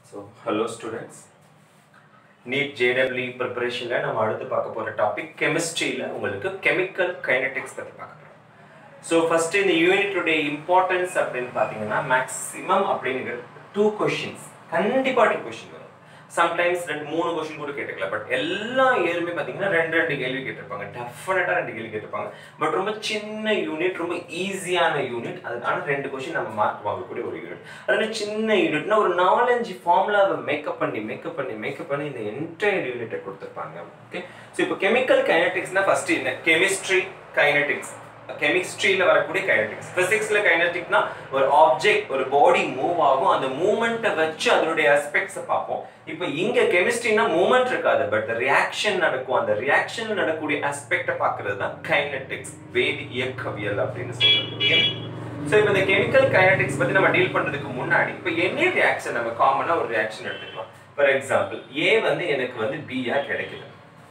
So hello students NEET J W ப்ரிப்பரேஷனில் நம்ம அடுத்து பார்க்க போகிற டாபிக் கெமிஸ்ட்ரியில் உங்களுக்கு கெமிக்கல் கைனடிக்ஸ் பற்றி பார்க்க போகிறோம் ஸோ ஃபஸ்ட்டு இந்த யூனிட்டுடைய இம்பார்ட்டன்ஸ் அப்படின்னு பார்த்தீங்கன்னா மேக்ஸிமம் அப்படிங்கிற டூ கொஷின்ஸ் கண்டிப்பாக டூ கொஷின் வரும் சம்டைம்ஸ் ரெண்டு மூணு கொஷின் கூட கேட்டுக்கலாம் பட் எல்லா இயருமே பார்த்தீங்கன்னா ரெண்டு ரெண்டு கேள்வி கேட்டிருப்பாங்க டெஃபினட்டாக ரெண்டு கேள்வி கேட்டிருப்பாங்க பட் ரொம்ப சின்ன யூனிட் ரொம்ப ஈஸியான யூனிட் அதனால ரெண்டு கொஷின் நம்ம மார்க் வாங்கக்கூடிய ஒரு யூனிட் அதனால சின்ன யூனிட்னா ஒரு நாலஞ்சு ஃபார்முலாவை மேக்கப் பண்ணி மேக்கப் பண்ணி மேக்கப் பண்ணி இந்த என்டையர் யூனிட்டை கொடுத்துருப்பாங்க ஓகே ஸோ இப்போ கெமிக்கல் கைனடிக்ஸ்னா ஃபர்ஸ்ட் என்ன கெமிஸ்ட்ரி கைனடிக்ஸ் கெமிஸ்ட்ரியில வரக்கூடிய கைனடிக்ஸ் பிசிக்ஸ்ல கைனடிக்னா ஒரு ஆப்ஜெக்ட் ஒரு பாடி மூவ் ஆகும் அந்த மூமெண்ட்டை வச்சு அதனுடைய அஸ்பெக்ட்ஸை பார்ப்போம் இப்போ இங்க கெமிஸ்ட்ரினா மூமெண்ட் இருக்காது பட் ரியாக்ஷன் நடக்கும் அந்த ரியாக்ஷன்ல நடக்கக்கூடிய அஸ்பெக்டை பார்க்கிறது தான் கைனடிக்ஸ் வேதி இயக்கவியல் அப்படின்னு சொல்றது ஸோ இப்போ இந்த கெமிக்கல் கைனடிக்ஸ் பத்தி நம்ம டீல் பண்றதுக்கு முன்னாடி இப்போ என்ன ரியாக்ஷன் நம்ம காமனா ஒரு ரியாக்ஷன் எடுத்துக்கலாம் ஃபார் எக்ஸாம்பிள் ஏ வந்து எனக்கு வந்து பியா கிடைக்குது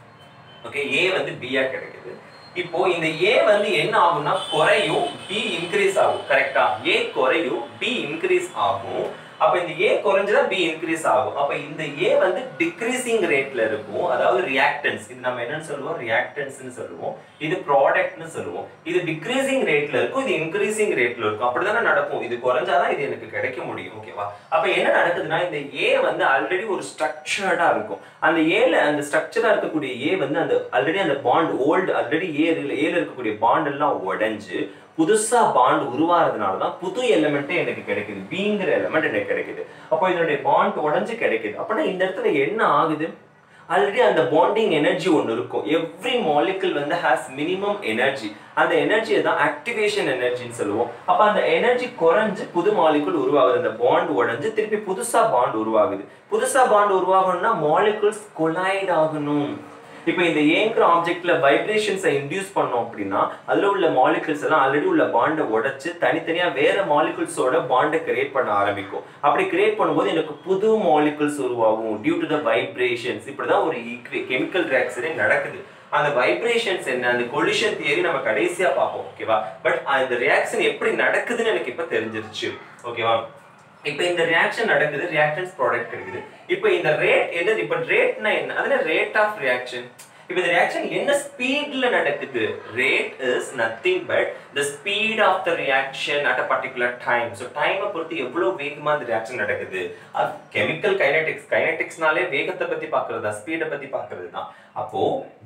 ஓகே ஏ வந்து பியா கிடைக்குது இப்போ இந்த ஏ வந்து என்ன ஆகும்னா குறையும் பி இன்க்ரீஸ் ஆகும் கரெக்டா ஏ குறையும் பி இன்க்ரீஸ் ஆகும் அப்ப இந்த ஏ குறைஞ்சதா பி இன்க்ரீஸ் ஆகும் அப்ப இந்த ஏ வந்து டிக்ரீசிங் ரேட்ல இருக்கும் அதாவது ரியாக்டன்ஸ் இது நம்ம என்னன்னு சொல்லுவோம் ரியாக்டன்ஸ்னு சொல்லுவோம் இது ப்ராடக்ட்னு சொல்லுவோம் இது டிக்ரீசிங் ரேட்ல இருக்கும் இது இன்க்ரீசிங் ரேட்ல இருக்கும் அப்படிதானே நடக்கும் இது குறைஞ்சாதான் இது எனக்கு கிடைக்க முடியும் ஓகேவா அப்ப என்ன நடக்குதுன்னா இந்த ஏ வந்து ஆல்ரெடி ஒரு ஸ்ட்ரக்சர்டா இருக்கும் அந்த ஏல அந்த ஸ்ட்ரக்சரா இருக்கக்கூடிய ஏ வந்து அந்த ஆல்ரெடி அந்த பாண்ட் ஓல்டு ஆல்ரெடி ஏ ஏல இருக்கக்கூடிய பாண்ட் எல்லாம் உடைஞ்சு புதுசா பாண்ட் உருவாகிறதுனால தான் புது எலிமெண்ட்டே எனக்கு கிடைக்குது பிங்கிற எலிமெண்ட் எனக்கு கிடைக்குது அப்போ இதனுடைய பாண்ட் உடஞ்சு கிடைக்குது அப்படின்னா இந்த இடத்துல என்ன ஆகுது ஆல்ரெடி அந்த பாண்டிங் எனர்ஜி ஒன்று இருக்கும் எவ்ரி மாலிகுல் வந்து ஹேஸ் மினிமம் எனர்ஜி அந்த எனர்ஜியை தான் ஆக்டிவேஷன் எனர்ஜின்னு சொல்லுவோம் அப்போ அந்த எனர்ஜி குறைஞ்சு புது மாலிகுல் உருவாகுது அந்த பாண்ட் உடஞ்சு திருப்பி புதுசா பாண்ட் உருவாகுது புதுசா பாண்ட் உருவாகணும்னா மாலிகுல்ஸ் கொலைட் ஆகணும் இப்போ இந்த ஏங்கிற ஆப்ஜெக்ட்ல வைப்ரேஷன்ஸை இன்டியூஸ் பண்ணோம் அப்படின்னா அதுல உள்ள மாலிகுல்ஸ் எல்லாம் ஆல்ரெடி உள்ள பாண்டை உடைச்சு தனித்தனியா வேற மாலிகுல்ஸோட பாண்டை கிரியேட் பண்ண ஆரம்பிக்கும் அப்படி கிரியேட் பண்ணும்போது எனக்கு புது மாலிகுல்ஸ் உருவாகும் டியூ டு த வைப்ரேஷன்ஸ் இப்படிதான் ஒரு கெமிக்கல் ரியாக்ஷனே நடக்குது அந்த வைப்ரேஷன்ஸ் என்ன அந்த கொலிஷன் தியரி நம்ம கடைசியா பார்ப்போம் ஓகேவா பட் அந்த ரியாக்ஷன் எப்படி நடக்குதுன்னு எனக்கு இப்ப தெரிஞ்சிருச்சு ஓகேவா இப்போ இந்த ரியாக்ஷன் நடக்குது ரியாக்டன்ஸ் ப்ராடக்ட் கிடைக்குது இப்போ இந்த ரேட் எது இப்போ ரேட்னா என்ன அதுல ரேட் ஆஃப் ரியாக்ஷன் இப்போ இந்த ரியாக்ஷன் என்ன ஸ்பீட்ல நடக்குது rate is nothing but the speed of the reaction at a particular time so டைமை பொறுத்து எவ்வளவு வேகமா அந்த ரியாக்ஷன் நடக்குது கெமிக்கல் கைனடிக்ஸ் கைனடிக்ஸ்னாலே வேகத்தை பத்தி பாக்குறது தான் ஸ்பீடை பத்தி பாக்குறது தான் அப்போ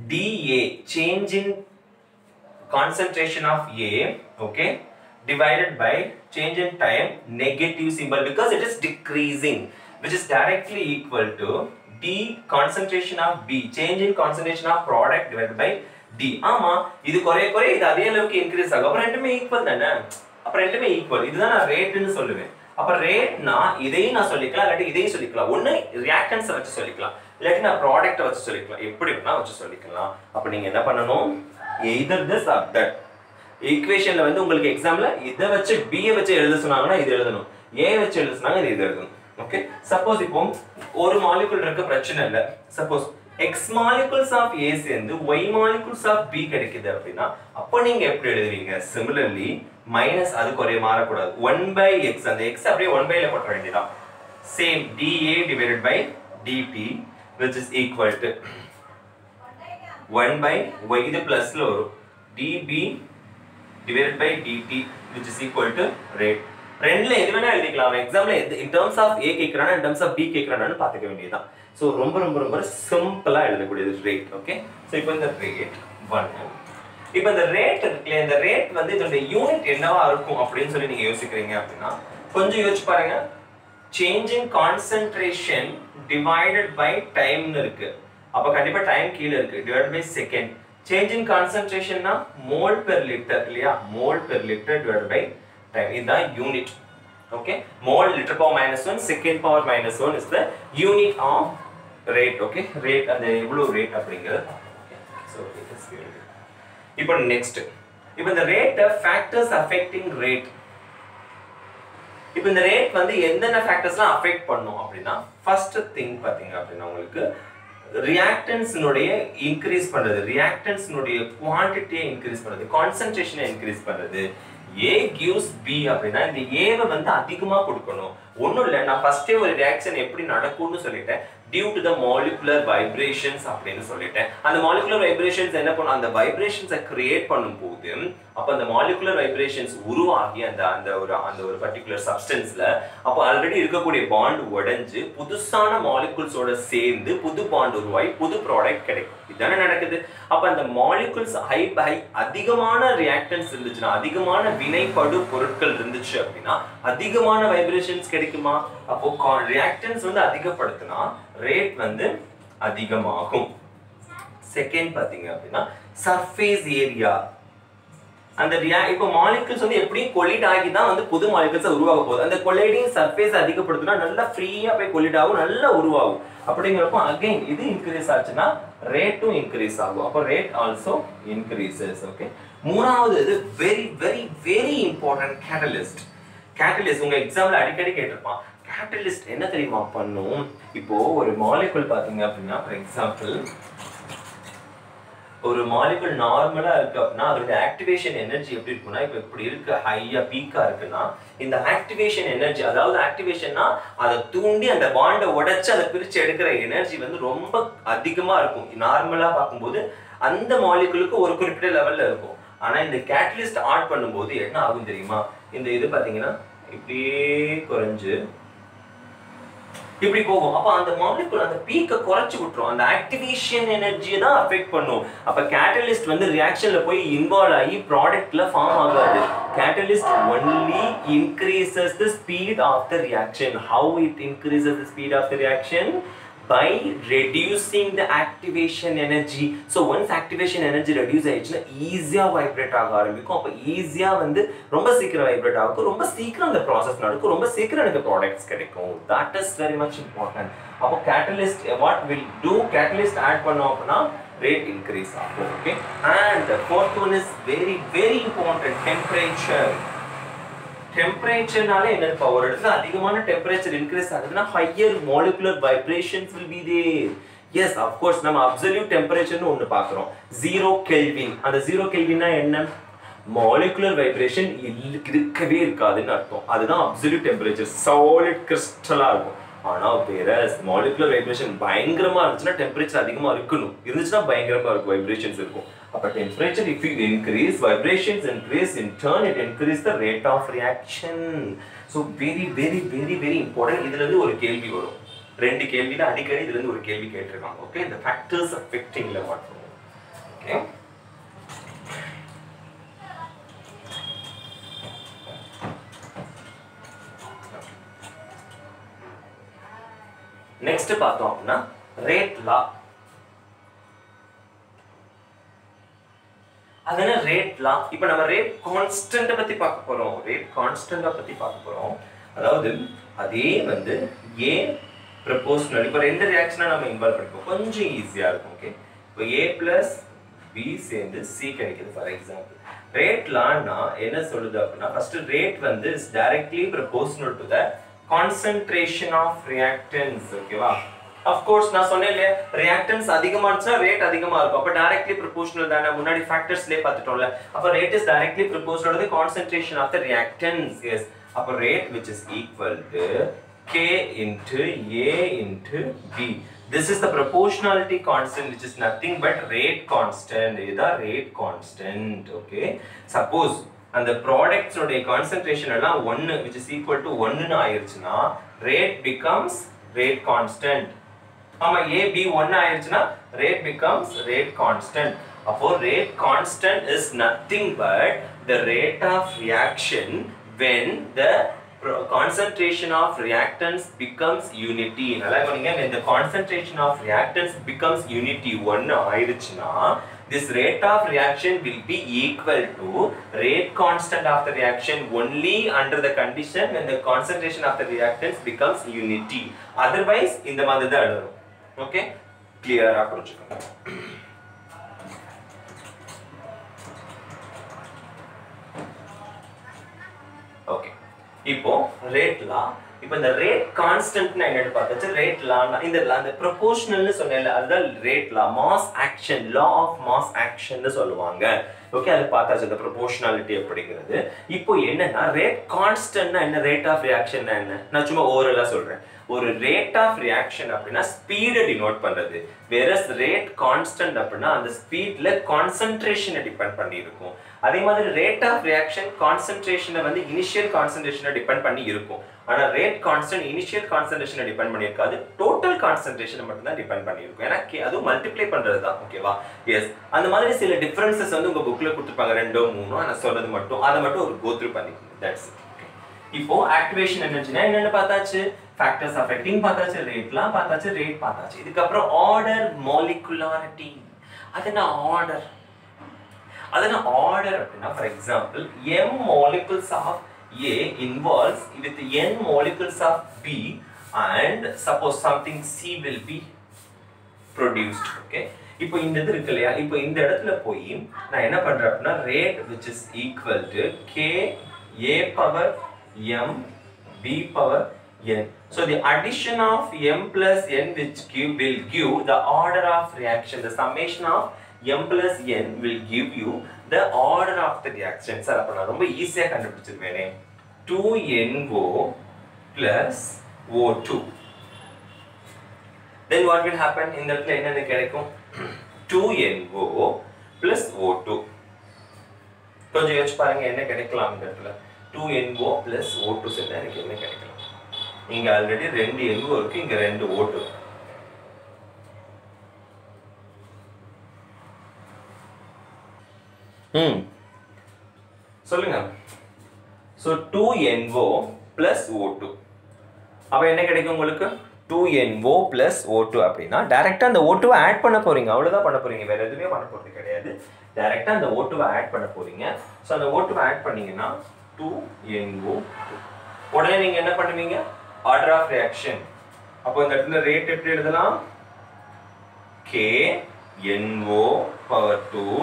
d A change in concentration of A okay divided by change in time negative symbol because it is decreasing which is directly equal to d concentration of b change in concentration of product divided by d ஆமா இது குறைய குறைய இது அதே அளவுக்கு increase ஆகும் அப்ப ரெண்டுமே ஈக்குவல் தானே அப்ப ரெண்டுமே ஈக்குவல் இதுதான் நான் ரேட்னு சொல்லுவேன் அப்ப ரேட்னா இதையும் நான் சொல்லிக்கலாம் இல்லாட்டி இதையும் சொல்லிக்கலாம் ஒண்ணு ரியாக்டன்ஸை வச்சு சொல்லிக்கலாம் இல்லாட்டி நான் ப்ராடக்ட்டை வச்சு சொல்லிக்கலாம் எப்படி வேணா வச்சு சொல்லிக்கலாம் அப்ப நீங்க என்ன பண்ணணும் எய்தர் திஸ் ஆர் தட் ஈக்குவேஷன்ல வந்து உங்களுக்கு எக்ஸாம்ல இதை வச்சு பிஏ வச்சு எழுத சொன்னாங்கன்னா இது எழுதணும் ஏ வச்சு எழுத சொன்னாங்க இது எழுதணும் ஓகே சப்போஸ் இப்போ ஒரு மாலிகுல் இருக்க பிரச்சனை இல்லை suppose X molecules of A சேர்ந்து ஒய் மாலிகுல்ஸ் ஆஃப் பி கிடைக்குது அப்படின்னா அப்போ நீங்க எப்படி எழுதுவீங்க சிமிலர்லி மைனஸ் அது குறைய மாறக்கூடாது ஒன் பை எக்ஸ் அந்த எக்ஸ் அப்படியே ஒன் பைல போட்ட வேண்டியதான் same d A divided by d t which is equal to one by Y இது பிளஸ்ல வரும் d B divided by dt which is equal to rate ரெண்டுல எது வேணா எழுதிக்கலாம் எக்ஸாம்ல இன் டர்ம்ஸ் ஆஃப் ஏ கேட்கறானா இன் டர்ம்ஸ் ஆஃப் பி கேட்கறானு பார்த்துக்க வேண்டியதுதான் ஸோ ரொம்ப ரொம்ப ரொம்ப சிம்பிளா எழுதக்கூடியது ரேட் ஓகே ஸோ இப்போ இந்த ரேட் ஒன் இப்போ இந்த ரேட் இருக்குல்ல இந்த ரேட் வந்து இதோட யூனிட் என்னவா இருக்கும் அப்படின்னு சொல்லி நீங்க யோசிக்கிறீங்க அப்படின்னா கொஞ்சம் யோசிச்சு பாருங்க change in concentration divided by டைம்னு இருக்கு அப்ப கண்டிப்பா டைம் கீழே இருக்கு divide by second change in கான்சென்ட்ரேஷன்னா மோல் பெர் லிட்டர் இல்லையா mole per litre divide by time இதுதான் unit okay mole litre power minus one second power minus one is the unit of rate okay rate அந்த எவ்வளவு rate அப்படிங்கிறது இப்போ next இப்போ இந்த rate factors affecting rate இப்போ இந்த ரேட் வந்து எந்தெந்த ஃபேக்டர்ஸ்லாம் அஃபெக்ட் பண்ணும் அப்படின்னா ஃபர்ஸ்ட் திங் பார்த்தீங்க அப்படின்னா உங்களுக்கு ரியாக்டன்ஸ்னுடைய இன்க்ரீஸ் பண்றது ரியாக்டன்ஸ்னுடைய குவான்டிட்டியை இன்க்ரீஸ் பண்றது கான்சென்ட்ரேஷனை இன்க்ரீஸ் பண்றது ஏ கிவ்ஸ் பி அப்படின்னா இந்த ஏவை வந்து அதிகமா கொடுக்கணும் ஒண்ணும் இல்லை நான் ஃபர்ஸ்டே ஒரு ரியாக்ஷன் எப்படி நடக்கும்னு சொல்லிட்டேன் due to the molecular vibrations அப்படின்னு சொல்லிட்டேன் அந்த மாலிகுலர் வைப்ரேஷன்ஸ் என்ன பண்ணும் அந்த வைப்ரேஷன்ஸை கிரியேட் பண்ணும்போது அப்போ அந்த மாலிகுலர் வைப்ரேஷன்ஸ் உருவாகி அந்த அந்த ஒரு அந்த ஒரு பர்டிகுலர் சப்ஸ்டன்ஸ்ல அப்போ ஆல்ரெடி இருக்கக்கூடிய பாண்ட் உடைஞ்சு புதுசான மாலிகுல்ஸோட சேர்ந்து புது பாண்ட் உருவாகி புது ப்ராடக்ட் கிடைக்கும் இதுதானே நடக்குது அப்ப அந்த மாலிகுல்ஸ் ஹை ஹை அதிகமான ரியாக்டன்ஸ் இருந்துச்சுன்னா அதிகமான வினைப்படு பொருட்கள் இருந்துச்சு அப்படின்னா அதிகமான வைப்ரேஷன்ஸ் கிடைக்குமா அப்போ ரியாக்டன்ஸ் வந்து அதிகப்படுத்தினா ரேட் வந்து அதிகமாகும் செகண்ட் பாத்தீங்க அப்படின்னா சர்ஃபேஸ் ஏரியா அந்த ரியா இப்போ மாலிகுல்ஸ் வந்து எப்படியும் கொலிட் ஆகி தான் வந்து புது மாலிகுல்ஸ் உருவாக போகுது அந்த கொலைடிங் சர்ஃபேஸ் அதிகப்படுத்தினா நல்லா ஃப்ரீயா போய் கொலிட் ஆகும் நல்லா உருவாகும் அப்படிங்கிறப்போ அகைன் இது இன்க்ரீஸ் ஆச்சுன்னா ரேட்டும் இன்க்ரீஸ் ஆகும் அப்போ ரேட் ஆல்சோ இன்க்ரீசஸ் ஓகே மூணாவது இது very very very important catalyst catalyst உங்க எக்ஸாம்ல அடிக்கடி கேட்டிருப்பான் கேட்டலிஸ்ட் என்ன தெரியுமா பண்ணும் இப்போ ஒரு மாலிகுல் பாத்தீங்க அப்படின்னா ஃபார் எக்ஸாம்பிள் ஒரு மாலிகுல் நார்மலா இருக்கு அப்படின்னா அதோட ஆக்டிவேஷன் எனர்ஜி எப்படி இருக்கும்னா இப்போ இப்படி இருக்கு ஹையா பீக்கா இருக்குன்னா இந்த ஆக்டிவேஷன் எனர்ஜி அதாவது ஆக்டிவேஷன்னா அதை தூண்டி அந்த பாண்டை உடைச்சு அதை பிரிச்சு எடுக்கிற எனர்ஜி வந்து ரொம்ப அதிகமா இருக்கும் நார்மலா பார்க்கும்போது அந்த மாலிகுலுக்கு ஒரு குறிப்பிட்ட லெவல்ல இருக்கும் ஆனா இந்த கேட்டலிஸ்ட் ஆட் பண்ணும்போது என்ன ஆகும் தெரியுமா இந்த இது பாத்தீங்கன்னா இப்படியே குறைஞ்சு இப்படி போகும் அப்ப அந்த மாலிகுல் அந்த பீக்கை குறைச்சு விட்டுரும் அந்த ஆக்டிவேஷன் எனர்ஜியை தான் அஃபெக்ட் பண்ணும் அப்ப கேட்டலிஸ்ட் வந்து ரியாக்ஷன்ல போய் இன்வால்வ் ஆகி ப்ராடக்ட்ல ஃபார்ம் ஆகாது catalyst only increases the speed of the reaction how it increases the speed of the reaction by reducing the activation energy so once activation energy reduce ஆயிடுச்சுன்னா ஈஸியா வைப்ரேட் ஆக ஆரம்பிக்கும் அப்போ ஈஸியா வந்து ரொம்ப சீக்கிரம் வைப்ரேட் ஆகும் ரொம்ப சீக்கிரம் அந்த ப்ராசஸ் நடக்கும் ரொம்ப சீக்கிரம் எனக்கு ப்ராடக்ட்ஸ் கிடைக்கும் that is very much important அப்போ catalyst what will do catalyst add பண்ணோம் அப்படின்னா ரேட் இன்க்ரீஸ் ஆகும் okay and fourth one is very very important temperature டெம்பரேச்சர்னால என்ன இப்போ ஒரு இடத்துல அதிகமான டெம்பரேச்சர் இன்க்ரீஸ் ஆகுதுன்னா higher molecular vibrations will be there yes of course நம்ம அப்சல்யூட் டெம்பரேச்சர்னு ஒன்று பார்க்குறோம் ஜீரோ கெல்வின் அந்த ஜீரோ கெல்வின்னா என்ன மாலிகுலர் வைப்ரேஷன் இருக்கவே இருக்காதுன்னு அர்த்தம் அதுதான் அப்சல்யூட் டெம்பரேச்சர் சாலிட் கிறிஸ்டலாக இருக்கும் ஆனால் வேற மாலிகுலர் வைப்ரேஷன் பயங்கரமா இருந்துச்சுன்னா டெம்பரேச்சர் அதிகமா இருக்கணும் இருந்துச்சுன்னா பயங்கரமா இருக்கும் வைப்ரேஷன்ஸ் இருக்கும் அப்ப temperature if you increase vibrations increase in turn it increase the rate of reaction so very very very very important இதுல இருந்து ஒரு கேள்வி வரும் ரெண்டு கேள்வியில அடிக்கடி இதுல இருந்து ஒரு கேள்வி கேட்டிருக்காங்க ஓகே இந்த ஃபேக்டர்ஸ் அஃபெக்டிங்ல மட்டும் ஓகே நெக்ஸ்ட் பார்த்தோம் அப்படின்னா ரேட் லா அதனால ரேட் லா இப்போ நம்ம ரேட் கான்ஸ்டன்ட்டை பத்தி பார்க்க போறோம் ரேட் கான்ஸ்டன்ட்டை பத்தி பார்க்க போறோம் அதாவது அதே வந்து ஏ ப்ரப்போர்ஷனல் இப்போ ரெண்டு ரியாக்ஷனா நம்ம இன்வால்வ் பண்ணிப்போம் கொஞ்சம் ஈஸியா இருக்கும் ஓகே இப்போ ஏ பிளஸ் பி சேர்ந்து சி கிடைக்குது ஃபார் எக்ஸாம்பிள் ரேட் லான்னா என்ன சொல்லுது அப்படின்னா ஃபர்ஸ்ட் ரேட் வந்து is directly proportional to the concentration of reactants ஓகேவா அஃப்கோர்ஸ் நான் சொன்னேன் இல்லையா ரியாக்டன்ஸ் அதிகமா இருந்துச்சுன்னா ரேட் அதிகமா இருக்கும் அப்ப டைரக்ட்லி ப்ரொபோஷனல் தானே முன்னாடி ஃபேக்டர்ஸ்லயே பார்த்துட்டோம்ல அப்ப rate is directly proportional to concentration of the reactants yes அப்ப rate which is equal to k into a into b this is the proportionality constant which is nothing but rate constant இதுதான் rate constant okay suppose அந்த products உடைய concentration எல்லாம் ஒன்னு which is equal to ஒன்னுன்னு ஆயிருச்சுன்னா rate becomes rate constant ஆமா A B ஒன்னு ஆயிருச்சுன்னா ரேட் becomes rate constant அப்போ rate constant is nothing but the rate of reaction when the pro- concentration of reactants becomes unity நல்லா கவனிங்க when the concentration of reactants becomes unity ஒன்னு ஆயிருச்சுன்னா this rate of reaction will be equal to rate constant of the reaction only under the condition when the concentration of the reactants becomes unity otherwise இந்த மாதிரி தான் எழுதணும் okay கிளியரா புரிஞ்சுக்கோங்க okay இப்போ rate லா இப்போ இந்த ரேட் கான்ஸ்டன்ட்னா என்னன்னு பார்த்தாச்சு ரேட் லானா இந்த அந்த ப்ரொபோஷனல்னு சொன்னேன்ல அதுதான் rate law mass action law of mass ஆக்ஷன்னு சொல்லுவாங்க ஓகே அது பார்த்தாச்சு இந்த ப்ரொபோஷனாலிட்டி அப்படிங்கிறது இப்போ என்னன்னா ரேட் கான்ஸ்டன்ட்னா என்ன ரேட் ஆஃப் ரியாக்ஷன் என்ன நான் சும்மா ஓவரலா சொல்றேன் ஒரு ரேட் ஆஃப் ரியாக்ஷன் அப்படின்னா ஸ்பீடை டினோட் பண்றது வேறஸ் ரேட் கான்ஸ்டன்ட் அப்படின்னா அந்த ஸ்பீட்ல கான்சென்ட்ரேஷனை டிபெண்ட் பண்ணி இருக்கும் அதே மாதிரி ரேட் ஆஃப் ரியாக்ஷன் கான்சென்ட்ரேஷனை வந்து இனிஷியல் கான்சென்ட்ரேஷனை டிபெண்ட் பண்ணி இருக்கும் ஆனா ரேட் கான்ஸ்டன்ட் இனிஷியல் கான்சென்ட்ரேஷனை டிபெண்ட் பண்ணியிருக்காது டோட்டல் கான்சென்ட்ரேஷனை மட்டும் தான் டிபெண்ட் பண்ணியிருக்கும் ஏன்னா கே- அதுவும் மல்டிப்ளை பண்றது தான் ஓகேவா எஸ் அந்த மாதிரி சில டிஃபரன்சஸ் வந்து உங்க புக்ல கொடுத்துருப்பாங்க ரெண்டோ மூணோ நான் சொல்றது மட்டும் அதை மட்டும் ஒரு கோத்ரூ பண்ணிக்கணும் தட்ஸ் இப்போ ஆக்டிவேஷன் என்னச்சுன்னா என்னன்னு பார்த்தாச்சு ஃபேக்டர்ஸ் அஃபெக்டிங் பார்த்தாச்சு ரேட்லாம் பார்த்தாச்சு ரேட் பார்த்தாச்சு இதுக்கப்புறம் ஆர்டர் மாலிகுலாரிட்டி அது என்ன ஆர்டர் அது என்ன ஆர்டர் அப்படின்னா for example m molecules of A involves with n molecules of B and suppose something C will be produced okay இப்போ இந்த இது இருக்கு இல்லையா இப்போ இந்த இடத்துல போய் நான் என்ன பண்றேன் அப்படின்னா rate which is equal to k a power m b power n so the addition of m plus n which give will give the order of reaction the summation of m plus n will give you the order of the reaction sir அப்ப நான் ரொம்ப ஈஸியா கண்டுபிடிச்சிருவேனே 2NO plus O2 then what will happen இந்த இடத்துல என்னென்ன கிடைக்கும் 2NO plus O2 கொஞ்சம் யோசிச்சு பாருங்க என்ன கிடைக்கலாம் இந்த இடத்துல 2NO plus O2 சேர்ந்தா எனக்கு என்ன கிடைக்கலாம் இங்க ஆல்ரெடி ரெண்டு NO இருக்கு இங்க ரெண்டு O2 இருக்கு. ம் சொல்லுங்க so two N O plus O two அப்போ என்ன கிடைக்கும் உங்களுக்கு two N O plus O two அப்படின்னா டேரெக்டாக அந்த ஓ டூவை ஆட் பண்ண போறீங்க அவ்வளோதான் பண்ண போறீங்க வேற எதுவுமே பண்ண போறது கிடையாது டேரெக்டாக அந்த ஓ டூவை ஆட் பண்ண போறீங்க ஸோ அந்த ஓ டூவை ஆட் பண்ணீங்கன்னா டூ என்ஓ உடனே நீங்கள் என்ன பண்ணுவீங்க ஆர்டர் ஆஃப் ரியாக்ஷன் அப்போ இந்த இடத்துல ரேட் எப்படி எழுதலாம் k NO power 2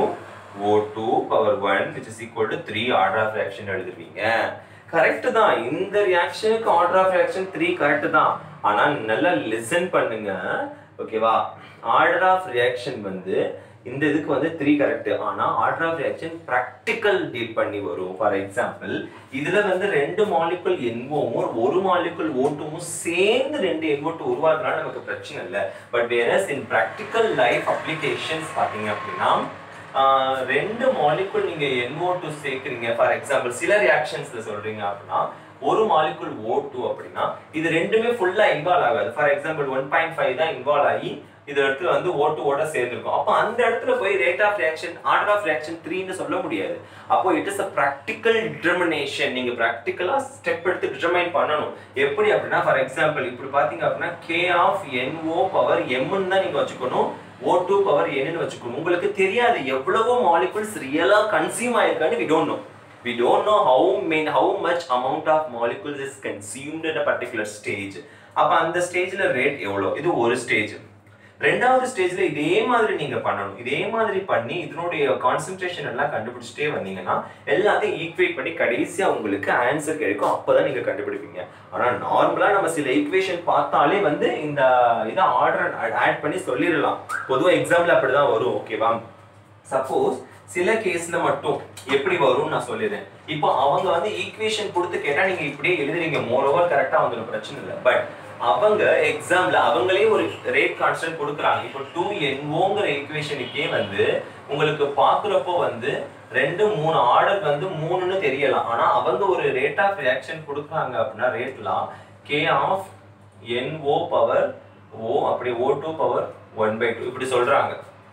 O2 power 1 which is equal to 3 order of reaction எழுதுவீங்க கரெக்ட் தான் இந்த ரியாக்ஷனுக்கு ஆர்டர் ஆஃப் ரியாக்ஷன் 3 கரெக்ட் தான் ஆனா நல்லா லிசன் பண்ணுங்க ஓகேவா ஆர்டர் ஆஃப் ரியாக்ஷன் வந்து இந்த இதுக்கு வந்து த்ரீ கரெக்ட் ஆனா order of reaction practical deal பண்ணி வரும் ஃபார் எக்ஸாம்பிள் இதுல வந்து ரெண்டு மாலிகுல் என்வோமும் ஒரு மாலிகுல் ஓட்டுமும் சேர்ந்து ரெண்டு என்வோட்டு உருவாக்குறதுனால நமக்கு பிரச்சனை இல்லை but whereas in practical life applications பார்த்தீங்க அப்படின்னா ஆஹ், ரெண்டு மாலிகுல் நீங்க என்ஓ டூ சேர்க்குறீங்க ஃபார் எக்ஸாம்பிள் சில ரியாக்ஷன்ஸ்ல சொல்றீங்க அப்படின்னா ஒரு மாலிகுல் ஓ டூ அப்படின்னா இது ரெண்டுமே ஃபுல்லா இன்வால்வ் ஆகாது for example one point five தான் இன்வால்வ் ஆகி இது இடத்துல வந்து ஓட்டு ஓட சேர்ந்துருக்கும் அப்போ அந்த இடத்துல போய் rate of reaction order of reaction த்ரீன்னு சொல்ல முடியாது அப்போ it is a practical determination நீங்க ப்ராக்டிக்கலா ஸ்டெப் எடுத்து டிட்டர்மைன் பண்ணணும் எப்படி அப்படின்னா ஃபார் எக்ஸாம்பிள் இப்படி பாத்தீங்க அப்படின்னா கே ஆஃப் என்ஓ பவர் எம்னு தான் நீங்க வச்சுக்கணும் ஓ டூ பவர் என்னன்னு வச்சுக்கணும் உங்களுக்கு தெரியாது எவ்வளவோ மாலிகுல்ஸ் ரியலா கன்சியூம் ஆயிருக்கான்னு we don't know we don't know how main how much amount of molecules is consumed at a particular stage அப்ப அந்த ஸ்டேஜ்ல ரேட் எவ்வளோ இது ஒரு ஸ்டேஜ் ரெண்டாவது ஸ்டேஜ்ல இதே மாதிரி நீங்க பண்ணணும் இதே மாதிரி பண்ணி இதனுடைய கான்சென்ட்ரேஷன் எல்லாம் கண்டுபிடிச்சிட்டே வந்தீங்கன்னா எல்லாத்தையும் ஈக்குவேட் பண்ணி கடைசியா உங்களுக்கு ஆன்சர் கிடைக்கும் அப்பதான் நீங்க கண்டுபிடிப்பீங்க ஆனா நார்மலா நம்ம சில ஈக்குவேஷன் பார்த்தாலே வந்து இந்த இதை ஆர்டர் ஆட் பண்ணி சொல்லிடலாம் பொதுவா எக்ஸாம்பிள் அப்படிதான் வரும் ஓகேவா சப்போஸ் சில கேஸ்ல மட்டும் எப்படி வரும்னு நான் சொல்லிடுறேன் இப்போ அவங்க வந்து ஈக்குவேஷன் கொடுத்து கேட்டா நீங்க இப்படியே எழுதுறீங்க மோர் ஓவர் கரெக்டா வந்துடும் பிரச்சனை இல்லை பட் அவங்க எக்ஸாம்ல அவங்களே ஒரு ரேட் கான்ஸ்டன்ட் கொடுக்குறாங்க இப்போ டூ என்ஓங்கிற ஈக்குவேஷனுக்கே வந்து உங்களுக்கு பாக்குறப்போ வந்து ரெண்டு மூணு ஆர்டர் வந்து மூணுன்னு தெரியலாம் ஆனா அவங்க ஒரு ரேட் ஆஃப் ரியாக்ஷன் கொடுக்குறாங்க அப்படின்னா ரேட்லாம் K of N O power O அப்படி O two power one by two இப்படி சொல்றாங்க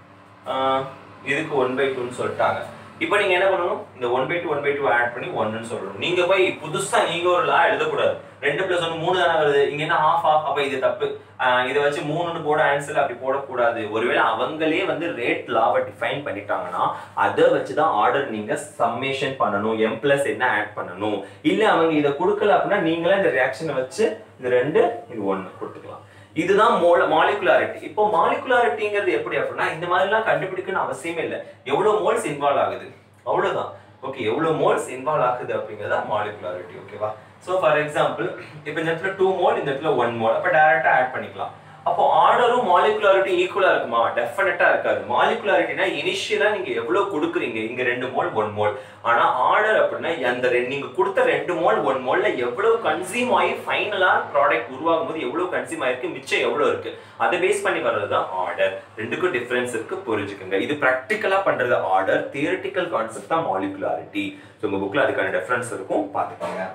ஆஹ் இதுக்கு ஒன் பை டூன்னு சொல்லிட்டாங்க இப்போ நீங்க என்ன பண்ணணும் இந்த one by two one by two add பண்ணி ஒன்னு சொல்லணும் நீங்க போய் புதுசா நீங்க ஒரு லா எழுதக்கூடாது ரெண்டு பிளஸ் ஒன்று மூணு தானே வருது இங்க என்ன ஆஃப் ஆஃப் அப்ப இது தப்பு ஆஹ் இதை வச்சு மூணுன்னு போட ஆன்சர் அப்படி போடக்கூடாது ஒருவேளை அவங்களே வந்து ரேட் லாவை டிஃபைன் பண்ணிட்டாங்கன்னா அதை வச்சு தான் ஆர்டர் நீங்க சம்மேஷன் பண்ணணும் எம் பிளஸ் என்ன ஆட் பண்ணணும் இல்ல அவங்க இதை கொடுக்கல அப்படின்னா நீங்களே இந்த ரியாக்ஷனை வச்சு இது ரெண்டு இது ஒன்று கொடுத்துக்கலாம் இதுதான் மோல மாலிகுலாரிட்டி இப்போ மாலிகுலாரிட்டிங்கிறது எப்படி அப்படின்னா இந்த மாதிரிலாம் கண்டுபிடிக்கணும்னு அவசியமே இல்லை எவ்வளவு மோல்ஸ் இன்வால்வ் ஆகுது அவ்வளவுதான் ஓகே எவ்வளவு மோல்ஸ் இன்வால்வ் ஆகுது அப்படிங்கிறதா மாலிகுலாரிட்டி ஓகேவா ஸோ ஃபார் எக்ஸாம்பிள் இப்போ இந்த இடத்துல டூ மோல் இந்த இடத்துல ஒன் மோல் அப்போ டேரெக்டாக ஆட் பண்ணிக்கலாம் அப்போ ஆர்டரும் மாலிகுலாரிட்டி ஈக்குவலா இருக்குமா டெஃபினட்டா இருக்காது மாலிகுலாரிட்டினா இனிஷியலா நீங்க எவ்வளவு கொடுக்குறீங்க இங்க ரெண்டு மோல் ஒன் மோல் ஆனா ஆர்டர் அப்படின்னா அந்த ரெண்டு நீங்க கொடுத்த ரெண்டு மோல் ஒன் மோல்ல எவ்வளவு கன்சியூம் ஆகி ஃபைனலா ப்ராடக்ட் உருவாகும் போது எவ்வளவு கன்சியூம் ஆயிருக்கு மிச்சம் எவ்வளவு இருக்கு அதை பேஸ் பண்ணி வர்றது தான் ஆர்டர் ரெண்டுக்கும் டிஃபரன்ஸ் இருக்கு புரிஞ்சுக்கோங்க இது ப்ராக்டிக்கலா பண்றது ஆர்டர் தியரிட்டிக்கல் கான்செப்ட் தான் மாலிகுலாரிட்டி ஸோ உங்க புக்ல அதுக்கான டிஃபரன்ஸ் இருக்கும் பார்த்துக்கோங்க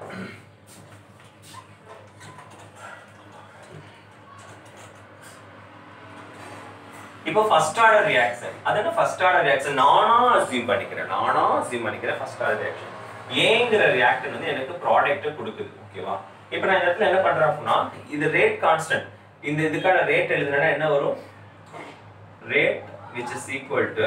இப்போ ஃபர்ஸ்ட் ஆர்டர் ரியாக்ஷன் அது என்ன ஃபர்ஸ்ட் ஆர்டர் ரியாக்ஷன் நானா அசியூம் பண்ணிக்கிறேன் நானா அசியூம் பண்ணிக்கிறேன் ஃபர்ஸ்ட் ஆர்டர் ரியாக்ஷன் ஏங்கிற ரியாக்ஷன் வந்து எனக்கு ப்ராடக்ட் கொடுக்குது ஓகேவா இப்போ நான் இந்த இடத்துல என்ன பண்றேன் அப்படின்னா இது ரேட் கான்ஸ்டன்ட் இந்த இதுக்கான ரேட் எழுதுனா என்ன வரும் rate which is equal to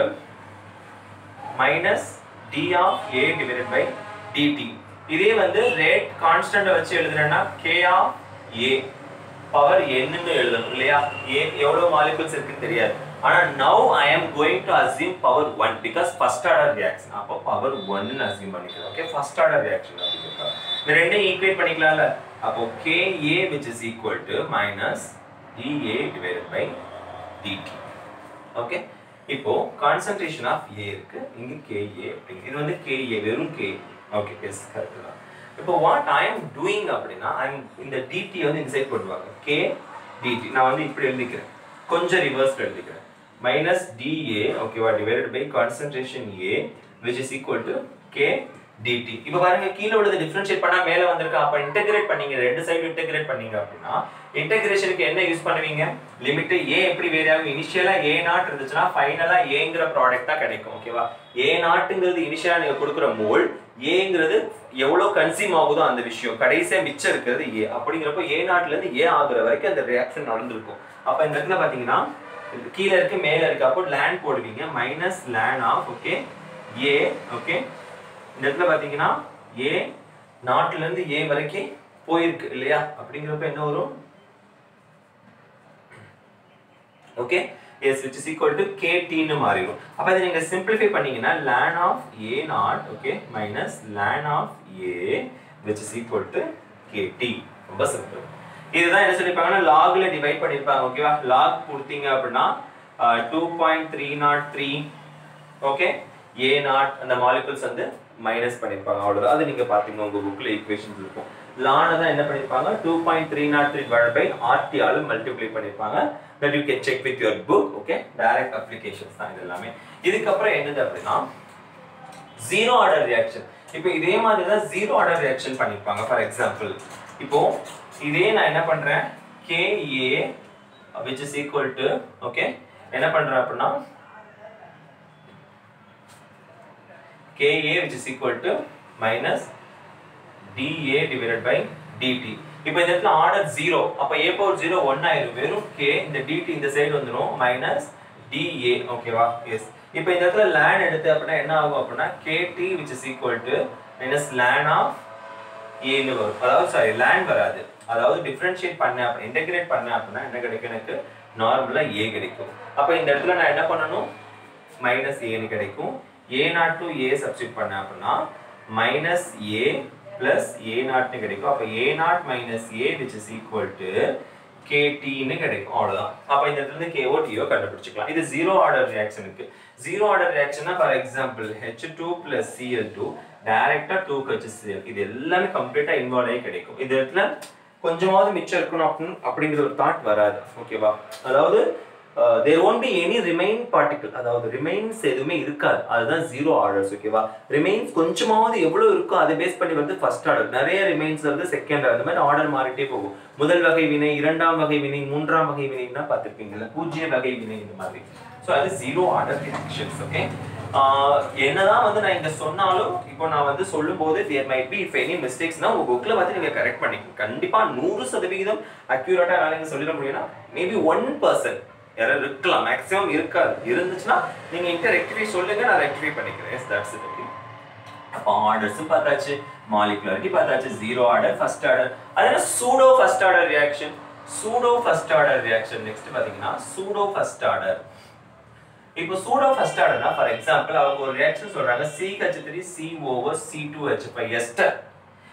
minus d of a divided by dt இதே வந்து ரேட் கான்ஸ்டன்ட் வச்சு எழுதுறேன்னா k of a பவர் என்னன்னு எழுதணும் இல்லையா ஏ எவ்வளவு மாலிகுல்ஸ் இருக்குன்னு தெரியாது ஆனா now I am going to assume power one because first order reaction அப்போ பவர் ஒன்னு அசியூம் பண்ணிக்கிறேன் ஓகே ஃபர்ஸ்ட் ஆர்டர் ரியாக்ஷன் அப்படிங்கிறோம் இந்த ரெண்டையும் ஈக்குவேட் பண்ணிக்கலாம்ல அப்போ K A which is equal to minus d A divided by d t okay இப்போ concentration of A இருக்கு இங்க கேஏ அப்படிங்க இது வந்து கேஏ வெறும் கே ஓகே எஸ் கரெக்ட் தான் இப்போ வாட் ஐ எம் டூயிங் அப்படின்னா ஐ இந்த டிடி வந்து இந்த சைட் போட்டுவாங்க கே டிடி நான் வந்து இப்படி எழுதிக்கிறேன் கொஞ்சம் ரிவர்ஸ்ல எழுதிக்கிறேன் மைனஸ் டிஏ ஓகேவா divided by concentration A which is equal to K d t இப்போ பாருங்க கீழே உள்ளது டிஃபரன்ஷியேட் பண்ணா மேல வந்திருக்கு அப்ப இன்டகிரேட் பண்ணீங்க ரெண்டு சைடு இன்டகிரேட் பண்ணீங்க அப்படின்னா இன்டகிரேஷனுக்கு என்ன யூஸ் பண்ணுவீங்க லிமிட் ஏ எப்படி வேரி ஆகும் இனிஷியலா ஏ நாட் இருந்துச்சுன்னா ஃபைனலா ஏங்கிற ப்ராடக்ட் தான் கிடைக்கும் ஓகேவா ஏ நாட்டுங்கிறது இனிஷியலா நீங்க கொடுக்குற மோல் ஏங்கிறது எவ்வளவு கன்சியூம் ஆகுதோ அந்த விஷயம் கடைசியா மிச்சம் இருக்கிறது ஏ அப்படிங்கிறப்போ ஏ நாட்டுல இருந்து ஏ ஆகுற வரைக்கும் அந்த ரியாக்ஷன் நடந்திருக்கும் அப்ப இந்த இடத்துல பாத்தீங்கன்னா இது கீழே இருக்கு மேல இருக்கு அப்போ லேண்ட் போடுவீங்க மைனஸ் லேண்ட் ஆஃப் ஓகே ஏ ஓகே இந்த இடத்துல பாத்தீங்கன்னா ஏ நாட்டுல இருந்து ஏ வரைக்கும் போயிருக்கு இல்லையா அப்படிங்கிறப்ப என்ன வரும் okay yes which is equal to கேடின்னு மாறிடும் அப்போ இதை நீங்கள் சிம்பிளிஃபை பண்ணீங்கன்னா லேன் of A nought okay minus லேன் of A which is equal to K t ரொம்ப சிம்பிள் இதுதான் என்ன சொல்லியிருப்பாங்கன்னா லாக்ல டிவைட் பண்ணியிருப்பாங்க ஓகேவா லாக் கொடுத்தீங்க அப்படின்னா two point three not three okay A nought அந்த மாலிகுல்ஸ் வந்து மைனஸ் பண்ணியிருப்பாங்க அவ்வளோதான் அது நீங்கள் பார்த்தீங்க உங்கள் புக்கில் ஈக்குவேஷன்ஸ் இருக்கும் லானை தான் என்ன பண்ணியிருப்பாங்க two point three not three divide by ஆர்டிஆல் மல்டிப்ளை பண்ணியிருப்பாங்க that you can check with your book okay direct applications தான் இது எல்லாமே இதுக்கப்புறம் என்னது அப்படின்னா ஜீரோ ஆர்டர் ரியாக்ஷன் இப்போ இதே மாதிரி தான் ஜீரோ ஆர்டர் ரியாக்ஷன் பண்ணியிருப்பாங்க ஃபார் எக்ஸாம்பிள் இப்போ இதே நான் என்ன பண்றேன் KA which is equal to okay என்ன பண்றேன் அப்படின்னா KA which is equal to minus DA divided by DT இப்போ இந்த இடத்துல ஆர்டர் ஜீரோ அப்ப ஏ பவர் ஜீரோ ஒன் ஆயிரும் வெறும் கே இந்த டிடி இந்த சைடு வந்துடும் மைனஸ் டிஏ ஓகேவா எஸ் இப்போ இந்த இடத்துல லேன் எடுத்து அப்படின்னா என்ன ஆகும் அப்படின்னா K t which is equal to minus லேன் ஆஃப் ஏன்னு வரும் அதாவது சாரி லேண்ட் வராது அதாவது டிஃபரன்ஷியேட் பண்ண அப்படி இன்டகிரேட் பண்ண அப்படின்னா என்ன கிடைக்கும் எனக்கு நார்மலா ஏ கிடைக்கும் அப்ப இந்த இடத்துல நான் என்ன பண்ணணும் மைனஸ் ஏன்னு கிடைக்கும் ஏ நாட் டு ஏ சப்ஸ்டிட் பண்ண அப்படின்னா மைனஸ் ஏ பிளஸ் ஏ நாட்னு கிடைக்கும் அப்ப A nought minus A which is equal to கேடின்னு கிடைக்கும் அவ்வளவுதான் அப்ப இந்த இடத்துல இருந்து கேஓ டிஓ கண்டுபிடிச்சிக்கலாம் இது ஜீரோ ஆர்டர் ரியாக்ஷனுக்கு ஜீரோ ஆர்டர் ரியாக்ஷன்னா for example H two plus Cl two டைரக்டா டூ ஹெச்சிஎல் இது எல்லாமே கம்ப்ளீட்டா இன்வால்வ் ஆகி கிடைக்கும் இந்த இடத்துல கொஞ்சமாவது மிச்சம் இருக்கணும் அப்படின்னு அப்படிங்கிற ஒரு தாட் வராது ஓகேவா அதாவது there won't be any remain particle அதாவது ரிமைன்ஸ் எதுவுமே இருக்காது அதுதான் ஜீரோ ஆர்டர்ஸ் ஓகேவா ரிமைன்ஸ் கொஞ்சமாவது எவ்வளவு இருக்கோ அதை பேஸ் பண்ணி வந்து ஃபர்ஸ்ட் ஆர்டர் நிறைய ரிமைன்ஸ் வந்து செகண்ட் ஆர்டர் அந்த மாதிரி ஆர்டர் மாறிட்டே போகும் முதல் வகை வினை இரண்டாம் வகை வினை மூன்றாம் வகை வினைன்னா பார்த்துருப்பீங்கல்ல பூஜ்ய வகை வினை இந்த மாதிரி ஸோ அது ஜீரோ ஆர்டர் ரியாக்ஷன்ஸ் ஓகே என்னதான் வந்து நான் இங்க சொன்னாலும் இப்போ நான் வந்து சொல்லும்போது there might be if any மிஸ்டேக்ஸ்னா உங்க புக்ல பார்த்து நீங்க கரெக்ட் பண்ணிக்கணும் கண்டிப்பா நூறு சதவிகிதம் அக்யூரேட்டா என்னால இங்க சொல்லிட முடியும்னா மேபி ஒன் பர்சன்ட் யாராவது இருக்கலாம் மேக்ஸிமம் இருக்காது இருந்துச்சுன்னா நீங்க என்கிட்ட ரெக்டிஃபை சொல்லுங்க நான் ரெக்டிஃபை பண்ணிக்கிறேன் எஸ் தட்ஸ் இட் ஓகே அப்போ ஆர்டர்ஸும் பார்த்தாச்சு மாலிகுலாரிட்டி பார்த்தாச்சு ஜீரோ ஆர்டர் ஃபர்ஸ்ட் ஆர்டர் அதனால pseudo first order reaction pseudo first order reaction next பாத்தீங்கன்னா சூடோ ஃபர்ஸ்ட் ஆர்டர் இப்போ சூடோ ஃபர்ஸ்ட் ஆர்டர்னா ஃபார் எக்ஸாம்பிள் அவங்க ஒரு ரியாக்ஷன் சொல்றாங்க C H three C over C two H five ester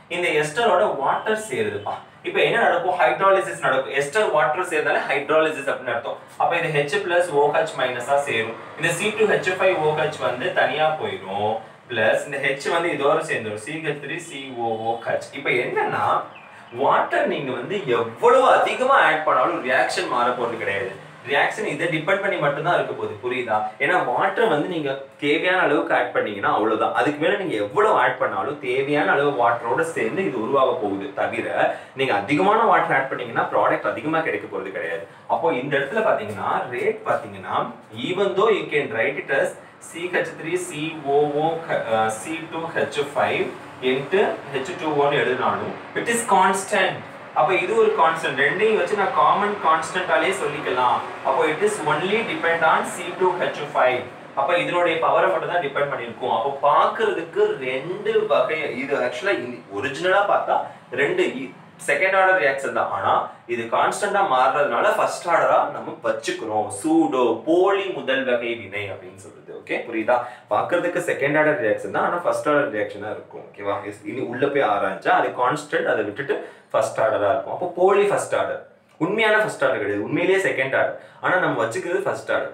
இந்த எஸ்டரோட water சேருதுப்பா இப்போ என்ன நடக்கும் ஹைட்ராலிசிஸ் நடக்கும் எஸ்டர் வாட்டர் சேர்ந்தாலே ஹைட்ராலிசிஸ் அப்படின்னு அர்த்தம் அப்போ இது ஹெச் பிளஸ் ஓஹெச் மைனஸா சேரும் இந்த C two H five OH வந்து தனியா போயிடும் பிளஸ் இந்த ஹெச் வந்து இதோட சேர்ந்துடும் சிஹெச் த்ரீ சிஓஓஹெச் இப்போ என்னன்னா வாட்டர் நீங்க வந்து எவ்வளவு அதிகமா ஆட் பண்ணாலும் ரியாக்ஷன் மாற போறது கிடையாது ரியாக்ஷன் இதை டிபெண்ட் பண்ணி மட்டும்தான் இருக்க போகுது புரியுதா ஏன்னா வாட்டர் வந்து நீங்க தேவையான அளவுக்கு ஆட் பண்ணீங்கன்னா அவ்வளவுதான் அதுக்கு மேல நீங்க எவ்வளவு ஆட் பண்ணாலும் தேவையான அளவு வாட்டரோட சேர்ந்து இது உருவாக போகுது தவிர நீங்க அதிகமான வாட்டர் ஆட் பண்ணீங்கன்னா ப்ராடக்ட் அதிகமா கிடைக்க போறது கிடையாது அப்போ இந்த இடத்துல பாத்தீங்கன்னா ரேட் பாத்தீங்கன்னா even though you can write it as CH3 COO uh, C2H5 into H2O ன்னு எழுதினாலும் இட் இஸ் கான்ஸ்டன்ட் அப்ப இது ஒரு கான்ஸ்டன்ட் ரெண்டையும் வச்சு நான் காமன் கான்ஸ்டன்டாலே சொல்லிக்கலாம் அப்போ it is only depend on C2H5 அப்ப இதனுடைய பவரை மட்டும் தான் டிபெண்ட் பண்ணிருக்கும் அப்போ பார்க்கிறதுக்கு ரெண்டு வகை இது ஆக்சுவலா ஒரிஜினலா பார்த்தா ரெண்டு செகண்ட் ஆர்டர் ரியாக்ஷன் தான் ஆனா இது கான்ஸ்டன்டா மாறுறதுனால ஃபர்ஸ்ட் ஆர்டரா நம்ம வச்சுக்கிறோம் சூடோ போலி முதல் வகை வினை அப்படின்னு சொல்லுது ஓகே புரியுதா பார்க்கிறதுக்கு செகண்ட் ஆர்டர் ரியாக்ஷன் தான் ஆனா ஃபர்ஸ்ட் ஆர்டர் ரியாக்ஷனா இருக்கும் ஓகேவா இனி உள்ள போய் ஆராய்ச்சா அது கான்ஸ்டன்ட் அதை விட்டுட்டு ஃபர்ஸ்ட் ஆர்டரா இருக்கும் அப்போ போலி ஃபர்ஸ்ட் ஆர்டர் உண்மையான ஃபர்ஸ்ட் ஆர்டர் கிடையாது உண்மையிலேயே செகண்ட் ஆர்டர் ஆனா நம்ம வச்சுக்கிறது ஃபர்ஸ்ட் ஆர்டர்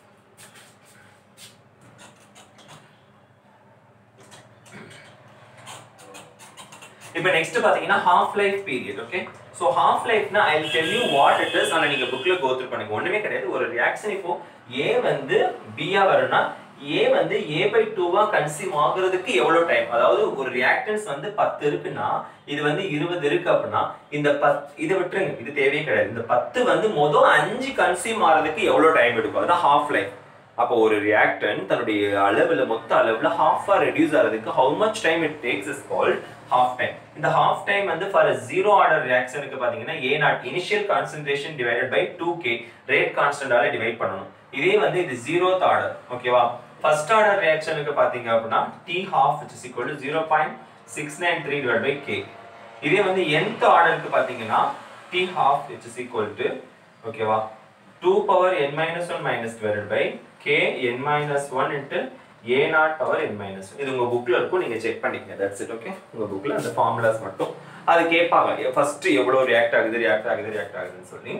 இப்போ நெக்ஸ்ட் பாத்தீங்கன்னா half life period okay so half லைஃப்னா I tell you what it is ஆனால் நீங்க புக்ல கோத்ரூ பண்ணுங்க ஒண்ணுமே கிடையாது ஒரு ரியாக்ஷன் இப்போ ஏ வந்து பியா வரும்னா ஏ வந்து ஏ பை டூவா கன்சியூம் ஆகுறதுக்கு எவ்வளவு டைம் அதாவது ஒரு ரியாக்டன்ஸ் வந்து பத்து இருக்குன்னா இது வந்து இருபது இருக்கு அப்படின்னா இந்த பத் இதை விட்டுருங்க இது தேவையே கிடையாது இந்த பத்து வந்து மொதல் அஞ்சு கன்சியூம் ஆகிறதுக்கு எவ்வளவு டைம் எடுக்கும் அதுதான் ஹாஃப் லைஃப் அப்போ ஒரு ரியாக்டன் தன்னுடைய அளவுல மொத்த அளவுல ஹாஃபா ரெடியூஸ் ஆகிறதுக்கு how much time it takes is called half time இந்த ஹாஃப் டைம் வந்து ஃபார் ஜீரோ ஆர்டர் ரியாக்ஷனுக்கு பாத்தீங்கன்னா A naught initial concentration divided by two K rate கான்ஸ்டன்டால டிவைட் பண்ணணும் இதே வந்து இது ஜீரோத் ஆர்டர் ஓகேவா ஃபர்ஸ்ட் ஆர்டர் ரியாக்ஷனுக்கு பாத்தீங்க அப்படின்னா T half which is equal to zero point six nine three divide by K இதே வந்து nth ஆர்டருக்கு பாத்தீங்கன்னா T half which is equal to ஓகேவா 2 power n minus 1 minus divided by k n minus 1 into a naught power n minus 1 இது உங்க புக்ல இருக்கும் நீங்க செக் பண்ணிக்கங்க தட்ஸ் இட் ஓகே உங்க புக்ல அந்த ஃபார்முலாஸ் மட்டும் அது கேட்பாங்க ஃபர்ஸ்ட் எவ்வளவு ரியாக்ட் ஆகுது ரியாக்ட் ஆகுது ரியாக்ட் ஆகுதுன்னு சொல்லி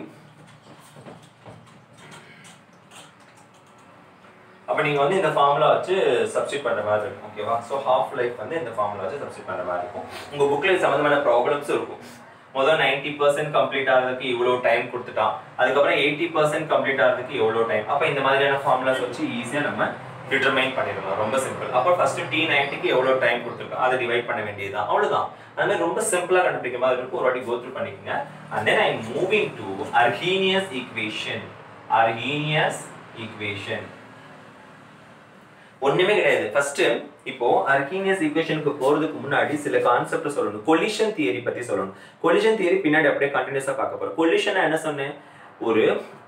அப்ப நீங்க வந்து இந்த ஃபார்முலா வச்சு சப்ஸ்டிட் பண்ற மாதிரி இருக்கும் ஓகேவா சோ ஹாஃப் லைஃப் வந்து இந்த ஃபார்முலா வச்சு சப்ஸ்டிட் பண்ற மாதிரி இருக்கும் உங்க புக்ல சம்பந்தமான ப்ராப்ளம்ஸ் இருக்கும் முதல் நைன்டி பர்சன்ட் கம்ப்ளீட் ஆகிறதுக்கு இவ்வளோ டைம் கொடுத்துட்டான் அதுக்கப்புறம் எயிட்டி பர்சன்ட் கம்ப்ளீட் ஆகிறதுக்கு எவ்வளோ டைம் அப்போ இந்த மாதிரியான ஃபார்முலாஸ் வச்சு ஈஸியாக நம்ம டிட்டர்மைன் பண்ணிடலாம் ரொம்ப சிம்பிள் அப்போ ஃபர்ஸ்ட் டி நைன்ட்டிக்கு எவ்வளோ டைம் கொடுத்துருக்கோம் அதை டிவைட் பண்ண வேண்டியதுதான் அவ்வளோதான் அது மாதிரி ரொம்ப சிம்பிளாக கண்டுபிடிக்க மாதிரி இருக்கும் ஒரு வாட்டி கோத்ரூ பண்ணிக்கோங்க and then I moving to Arrhenius equation Arrhenius equation ஒண்ணுமே கிடையாது ஃபர்ஸ்ட் இப்போ அர்கீனியஸ் ஈக்குவேஷனுக்கு போறதுக்கு முன்னாடி சில கான்செப்ட் சொல்லணும் கொலிஷன் தியரி பத்தி சொல்லணும் கொலிஷன் தியரி பின்னாடி அப்படியே கண்டினியூஸா பார்க்க போறோம் கொலிஷன் என்ன சொன்னேன் ஒரு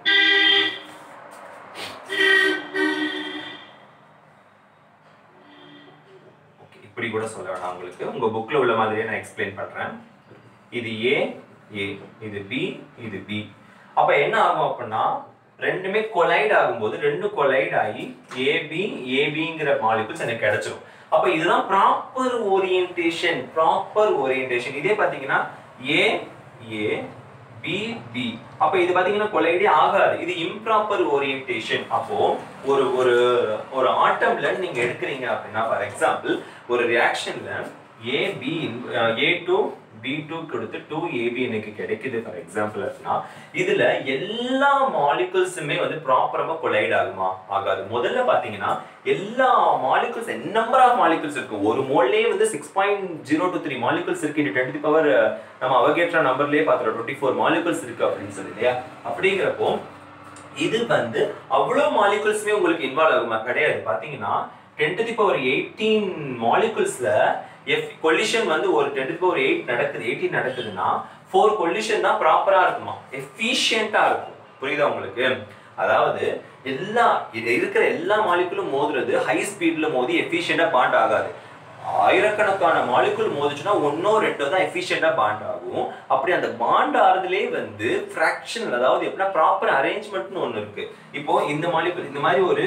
Okay, இப்படி கூட சொல்ல வேணாம் உங்களுக்கு உங்க புக்ல உள்ள மாதிரியே நான் எக்ஸ்பிளைன் பண்றேன் இது ஏ ஏ இது பி இது பி அப்ப என்ன ஆகும் அப்படின்னா ரெண்டுமே கொலைட் ஆகும்போது ரெண்டு கொலைட் ஆகி ஏபி ஏபிங்கிற மாலிகுல்ஸ் எனக்கு கிடைச்சிரும் அப்ப இதுதான் ப்ராப்பர் ஓரியன்டேஷன் ப்ராப்பர் ஓரியன்டேஷன் இதே பாத்தீங்கன்னா ஏ ஏ பி பி அப்ப இது பாத்தீங்கன்னா கொலைடே ஆகாது இது இம்ப்ராப்பர் ஓரியன்டேஷன் அப்போ ஒரு ஒரு ஒரு ஆட்டம்ல நீங்க எடுக்கிறீங்க அப்படின்னா ஃபார் எக்ஸாம்பிள் ஒரு ரியாக்ஷன்ல A B A two B two கொடுத்து டூ ஏபி எனக்கு கிடைக்குது ஃபார் எக்ஸாம்பிள் அப்படின்னா இதுல எல்லா மாலிகுல்ஸுமே வந்து ப்ராப்பரமா கொலைட் ஆகுமா ஆகாது முதல்ல பாத்தீங்கன்னா எல்லா மாலிகுல்ஸ் நம்பர் ஆஃப் மாலிகுல்ஸ் இருக்கு ஒரு மோல்லே வந்து six point zero two three molecules இருக்கு இது டுவெண்ட்டி பவர் நம்ம அவகேட்ரா நம்பர்லயே பாத்துறோம் டுவெண்ட்டி ஃபோர் மாலிகுல்ஸ் இருக்கு அப்படின்னு சொல்லி இல்லையா அப்படிங்கிறப்போ இது வந்து அவ்வளோ மாலிகுல்ஸுமே உங்களுக்கு இன்வால்வ் ஆகுமா கிடையாது பாத்தீங்கன்னா ten to the power eighteen மாலிகுல்ஸ்ல எஃப் கொலிஷன் வந்து ஒரு டென் டு பவர் எயிட் நடக்குது எயிட்டீன் நடக்குதுன்னா ஃபோர் கொலிஷன் தான் ப்ராப்பரா இருக்குமா எஃபிஷியண்டா இருக்கும் புரியுதா உங்களுக்கு அதாவது எல்லா இது இருக்கிற எல்லா மாலிகுலும் மோதுறது ஹை ஸ்பீட்ல மோதி எஃபிஷியண்டா பாண்ட் ஆகாது ஆயிரக்கணக்கான மாலிகுல் மோதிச்சுன்னா ஒன்னோ ரெண்டோ தான் எஃபிஷியண்டா பாண்ட் ஆகும் அப்படி அந்த பாண்ட் ஆறுதுலேயே வந்து ஃப்ராக்ஷன் அதாவது எப்படின்னா ப்ராப்பர் அரேஞ்ச்மெண்ட்னு ஒன்று இருக்கு இப்போ இந்த மாலிகுல் இந்த மாதிரி ஒரு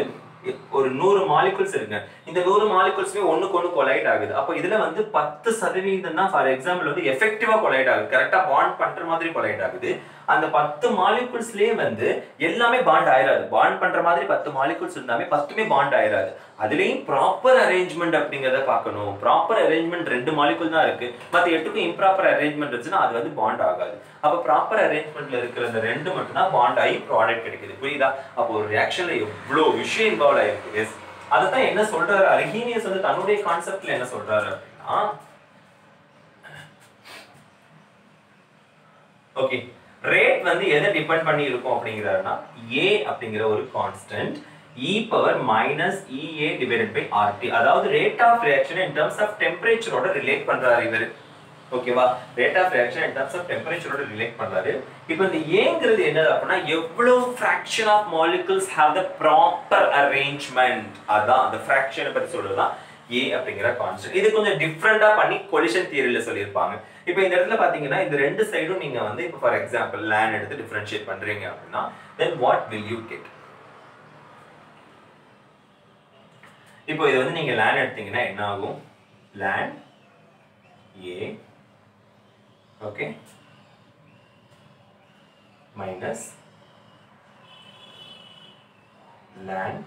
ஒரு நூறு மாலிகுல்ஸ் இருக்குங்க இந்த நூறு மாலிகுல்ஸுமே ஒண்ணுக்கு ஒன்று கொலைட் ஆகுது அப்போ இதுல வந்து பத்து சதவீதம் தான் ஃபார் எக்ஸாம்பிள் வந்து எஃபெக்டிவா கொலைட் ஆகுது கரெக்டா பாண்ட் பண்ற மாதிரி கொலைட் ஆகுது அந்த பத்து மாலிகுல்ஸ்லயே வந்து எல்லாமே பாண்ட் ஆயிராது பாண்ட் பண்ற மாதிரி பத்து மாலிகுல்ஸ் இருந்தாமே பத்துமே பாண்ட் ஆயிராது அதுலயும் ப்ராப்பர் அரேஞ்ச்மெண்ட் அப்படிங்கறத பார்க்கணும் ப்ராப்பர் அரேஞ்ச்மெண்ட் ரெண்டு மாலிகுல் தான் இருக்கு மத்த எட்டுக்கும் இம்ப்ராப்பர் அரேஞ்ச்மெண்ட் இருந்துச்சுன்னா அது வந்து பாண்ட் ஆகாது அப்ப ப்ராப்பர் அரேஞ்ச்மெண்ட்ல இருக்கிற அந்த ரெண்டு மட்டும் தான் பாண்ட் ஆகி ப்ராடக்ட் கிடைக்குது புரியுதா அப்போ ஒரு ரியாக்ஷன்ல எவ்வளவு விஷயம் இன்வால்வ் ஆயிருக்கு எஸ் அதைத்தான் என்ன சொல்றாரு அர்ஹீனியஸ் வந்து தன்னுடைய கான்செப்ட்ல என்ன சொல்றாரு அப்படின்னா ஓகே ரேட் வந்து எதை டிபெண்ட் பண்ணி இருக்கும் அப்படிங்கிறாருன்னா ஏ அப்படிங்கிற ஒரு constant E power minus EA divided by RT அதாவது rate of reaction in terms of டெம்பரேச்சரோட ரிலேட் பண்றாரு இவர் ஓகேவா rate of reaction in terms of டெம்பரேச்சரோட ரிலேட் பண்றாரு இப்போ இந்த ஏங்கிறது என்னது அப்படின்னா எவ்வளவு fraction of molecules have the proper arrangement அதான் அந்த ஃபிராக்ஷனை பத்தி சொல்றதுதான் ஏ அப்படிங்கிற கான்ஸ்டன்ட் இது கொஞ்சம் டிஃப்ரெண்டா பண்ணி கொலிஷன் தியரியில சொல்லியிருப்பாங்க இப்போ இந்த இடத்துல பாத்தீங்கன்னா இந்த ரெண்டு சைடும் நீங்க வந்து இப்போ ஃபார் எக்ஸாம்பிள் லேண்ட் எடுத்து டிஃபரன்ஷியேட் பண்றீங்க அப்படின்னா then what will you get இப்போ இது வந்து நீங்க லேண்ட் எடுத்தீங்கன்னா என்ன ஆகும் ln A okay minus ln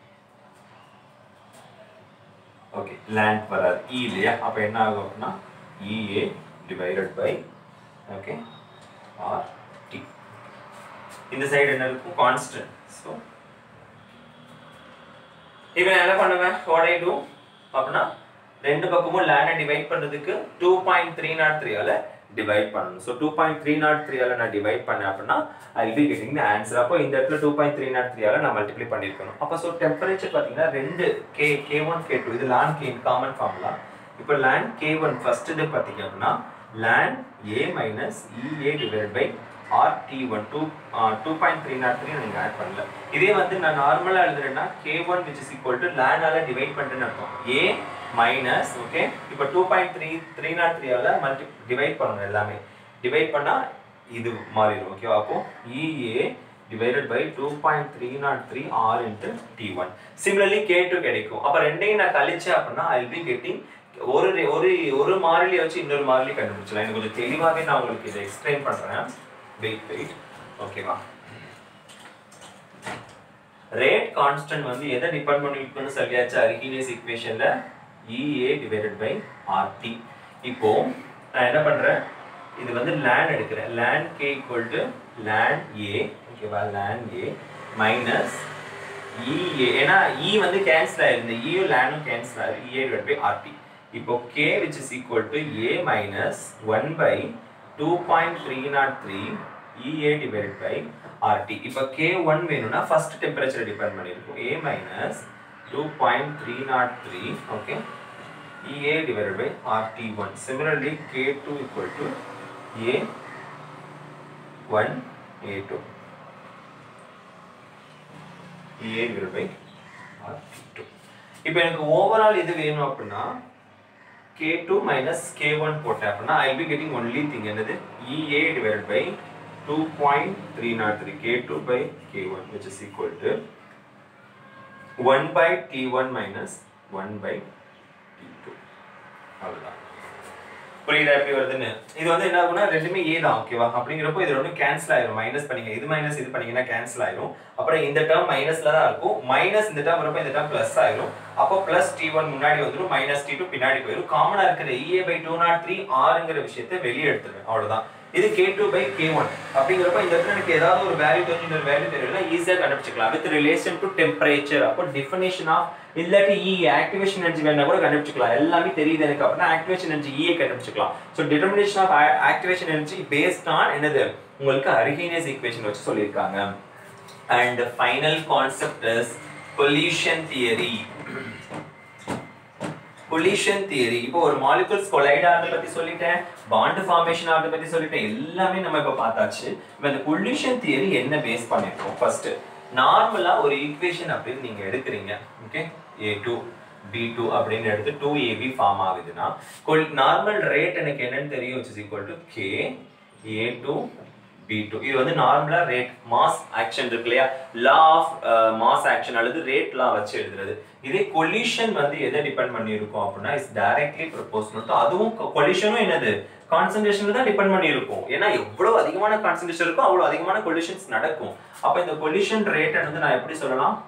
okay ln வராது இ இல்லையா அப்போ என்ன ஆகும் அப்படின்னா EA divided by okay R T இந்த சைடு என்ன இருக்கும் கான்ஸ்டன்ட் ஸோ இப்போ நான் என்ன பண்ணுவேன் வாட் ஐ டூ அப்படின்னா ரெண்டு பக்கமும் லேண்டை டிவைட் பண்ணுறதுக்கு டூ பாயிண்ட் த்ரீ நாட் த்ரீயால டிவைட் பண்ணணும் so two point three naught த்ரீயால நான் டிவைட் பண்ணேன் அப்படின்னா I be getting the answer அப்போ இந்த இடத்துல டூ பாயிண்ட் த்ரீ நாட் த்ரீயால நான் மல்டிப்ளை பண்ணியிருக்கணும் அப்போ ஸோ டெம்பரேச்சர் பார்த்தீங்கன்னா ரெண்டு K K one K two இது லேண்ட் கே காமன் ஃபார்முலா இப்போ லேண்ட் கே ஒன் ஃபர்ஸ்ட் இது பார்த்தீங்க அப்படின்னா ln A minus EA divide by R T one two two point three not three நீங்கள் ஆட் பண்ணல இதே வந்து நான் நார்மலாக எழுதுறேன்னா K one which is equal to லேண்டால டிவைட் பண்ணிட்டுன்னு அர்த்தம் ஏ மைனஸ் ஓகே இப்போ two point three three naught த்ரீயால மல்டி டிவைட் பண்ணணும் எல்லாமே டிவைட் பண்ணால் இது மாறிடும் ஓகேவா அப்போ EA divided by two point three not three R into T one similarly K two கிடைக்கும் அப்போ ரெண்டையும் நான் கழிச்சேன் அப்படின்னா ஐ பி கெட்டிங் ஒரு ஒரு ஒரு மாறிலியை வச்சு இன்னொரு மாறிலி கண்டுபிடிச்சலாம் எனக்கு கொஞ்சம் தெளிவாகவே நான் உங்களுக்கு இதை எக்ஸ்பிளைன் பண்ணுறேன் வெயிட் வெயிட் ஓகேவா ரேட் கான்ஸ்டன்ட் வந்து எதை டிபெண்ட் பண்ணிருக்குன்னு சொல்லியாச்சு அரிஹீனியஸ் ஈக்குவேஷன்ல இஏ டிவைடட் பை ஆர்டி இப்போ நான் என்ன பண்றேன் இது வந்து லேண்ட் எடுக்கிறேன் ln K equal to ln A ஓகேவா லேண்ட் ஏ மைனஸ் இஏ ஏன்னா இ வந்து கேன்சல் ஆயிருந்த இயும் லேண்டும் கேன்சல் ஆயிரு இஏ டிவைட் பை ஆர்டி இப்போ K which is equal to A minus one by two point three not three EA divide by RT இப்போ K one வேணும்னா first temperature depend பண்ணியிருக்கும் A minus two point three not three okay EA divide by RT one similarly K two equal to A one A two EA divide by RT two இப்போ எனக்கு overall இது வேணும் அப்படின்னா K two minus K one போட்டேன் அப்படின்னா I be getting only thing என்னது EA divide by two point three not three K two by K one which is equal to one by T one minus one by T two அவ்வளோதான் புரியுதா எப்படி வருதுன்னு இது வந்து என்ன ஆகும்னா ரெண்டுமே ஏ தான் ஓகேவா அப்படிங்கிறப்போ இது ரெண்டும் கேன்சல் ஆயிரும் மைனஸ் பண்ணீங்க இது மைனஸ் இது பண்ணீங்கன்னா கேன்சல் ஆயிரும் அப்புறம் இந்த டேர்ம் மைனஸ்ல தான் இருக்கும் மைனஸ் இந்த டேர்ம் வரப்போ இந்த டேர்ம் பிளஸ் ஆயிரும் அப்போ பிளஸ் டி ஒன் முன்னாடி வந்துடும் மைனஸ் டி டூ பின்னாடி போயிடும் காமனா இருக்கிற EA by two naught three ஆறுங்கிற விஷயத்தை வெளியே எடுத்துருவேன் அவ்வளவுதான் இது K two by K one அப்படிங்கிறப்ப இந்த இடத்துல எனக்கு ஏதாவது ஒரு வேல்யூ தெரிஞ்சு இன்னொரு வேல்யூ தெரியல ஈஸியாக கண்டுபிடிச்சிக்கலாம் வித் ரிலேஷன் டு டெம்பரேச்சர் அப்போ டிஃபினேஷன் ஆஃப் இல்லாட்டி இ ஆக்டிவேஷன் எனர்ஜி வேணா கூட கண்டுபிடிச்சிக்கலாம் எல்லாமே தெரியுது எனக்கு அப்படின்னா ஆக்டிவேஷன் எனர்ஜி இஏ கண்டுபிடிச்சிக்கலாம் so determination of activation energy based on என்னது உங்களுக்கு அரிஹீனியஸ் ஈக்குவேஷன் வச்சு சொல்லியிருக்காங்க and final concept is pollution theory collision theory இப்போ ஒரு மாலிகுல்ஸ் கொலைட் ஆகிறத பத்தி சொல்லிட்டேன் பாண்ட் ஃபார்மேஷன் ஆகிறத பத்தி சொல்லிட்டேன் எல்லாமே நம்ம இப்ப பார்த்தாச்சு இப்போ இந்த கொலிஷன் தியரி என்ன பேஸ் பண்ணிருக்கோம் ஃபர்ஸ்ட் நார்மலா ஒரு ஈக்குவேஷன் அப்படின்னு நீங்க எடுக்கிறீங்க okay A two B two அப்படின்னு எடுத்து டூ ஏபி ஃபார்ம் ஆகுதுன்னா நார்மல் ரேட் எனக்கு என்னன்னு தெரியும் which is equal to K A two B two இது வந்து நார்மலா ரேட் மாஸ் ஆக்ஷன் இருக்கு இல்லையா லா ஆஃப் மாஸ் ஆக்ஷன் அல்லது ரேட் லா வச்சு எழுதுறது இதே கொலிஷன் வந்து எதை டிபெண்ட் பண்ணி இருக்கும் அப்படின்னா இஸ் டைரக்ட்லி ப்ரொபோஷனல் அதுவும் கொலிஷனும் என்னது கான்சன்ட்ரேஷன் தான் டிபெண்ட் பண்ணி இருக்கும் ஏன்னா எவ்வளவு அதிகமான கான்சன்ட்ரேஷன் இருக்கோ அவ்வளவு அதிகமான கொலிஷன்ஸ் நடக்கும் அப்ப இந்த கொலிஷன் ரேட் வந்து நான் எப்படி சொல்லலாம்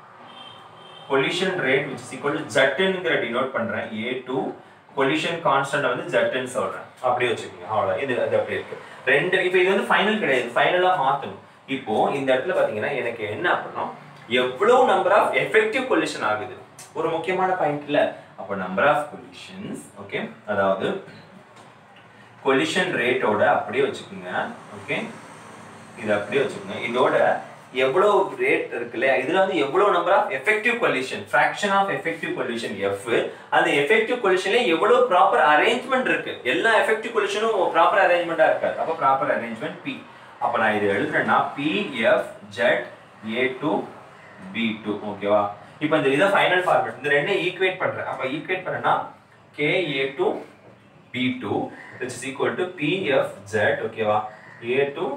collision rate which is equal to ஜட்டுங்கிற டினோட் பண்றேன் ஏ டூ கொலிஷன் கான்ஸ்டன்ட் வந்து ஜட்டுன்னு சொல்றேன் அப்படியே வச்சுக்கோங்க அவ்வளோ இது அது அப்படி இருக்கு ரெண்டு இப்போ இது வந்து ஃபைனல் கிடையாது ஃபைனலா மாத்தணும் இப்போ இந்த இடத்துல பாத்தீங்கன்னா எனக்கு என்ன அப்படின்னா எவ்வளவு நம்பர் ஆஃப் எஃபெக்டிவ் கொலிஷன் ஆகுது ஒரு முக்கியமான பாயிண்ட் இல்ல அப்போ நம்பர் ஆஃப் கொலிஷன்ஸ் ஓகே அதாவது கொலிஷன் ரேட்டோட அப்படியே வச்சுக்கோங்க ஓகே இது அப்படியே வச்சுக்கோங்க இதோட எவ்வளவு ரேட் இருக்கு இல்லையா இதுல வந்து எவ்வளவு number of effective collision fraction of effective collision F அந்த எஃபெக்டிவ் கொலிஷன்ல எவ்வளவு ப்ராப்பர் அரேஞ்ச்மெண்ட் இருக்கு எல்லா எஃபெக்டிவ் கொலிஷனும் ப்ராப்பர் அரேஞ்ச்மெண்டா இருக்காது அப்போ ப்ராப்பர் அரேஞ்ச்மெண்ட் பி அப்ப நான் இது எழுதுறேன்னா P F Z A two B two ஓகேவா இப்போ இந்த இதை ஃபைனல் ஃபார்மேட் இந்த ரெண்டையும் ஈக்குவேட் பண்றேன் அப்ப ஈக்குவேட் பண்ணனா K A two B two which is equal to P F Z ஓகேவா ஏ டூ